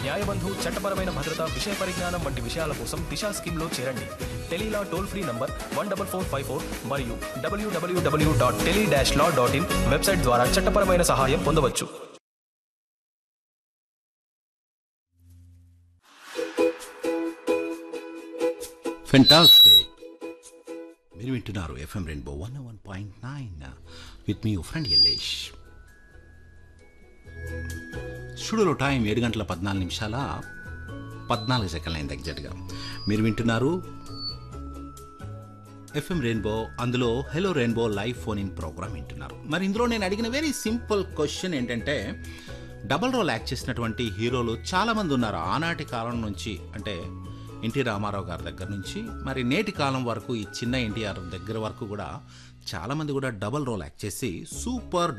న్యాయబంధు చట్టపరమైన భద్రత విషయ పరిజ్ఞానం వంటి విషయాల కోసం దిశా స్కీమ్లో చేరండి tele law toll free number one double four five four మరియు WWW dot tele dash law dot in website ద్వారా చట్టపరమైన సహాయం పొందవచ్చు ఫెంటాస్టిక్ మీరు వింటున్నారు FM rainbow one one point nine with మీ ఫ్రెండ్ యల్లేష్ స్టూడియోలో టైం ఏడు గంటల పద్నాలుగు నిమిషాల పద్నాలుగు సెకండ్లు అయింది ఎగ్జాక్ట్గా మీరు వింటున్నారు ఎఫ్ఎం రెయిన్బో అందులో hello rainbow live phone in program వింటున్నారు మరి ఇందులో నేను అడిగిన వెరీ సింపుల్ క్వశ్చన్ ఏంటంటే డబల్ రోల్ యాక్ట్ చేసినటువంటి హీరోలు చాలామంది ఉన్నారు ఆనాటి కాలం నుంచి అంటే ఎన్టీ రామారావు గారి దగ్గర నుంచి మరి నేటి కాలం వరకు ఈ చిన్న ఎన్టీఆర్ దగ్గర వరకు కూడా చాలామంది కూడా డబల్ రోల్ యాక్ట్ చేసి సూపర్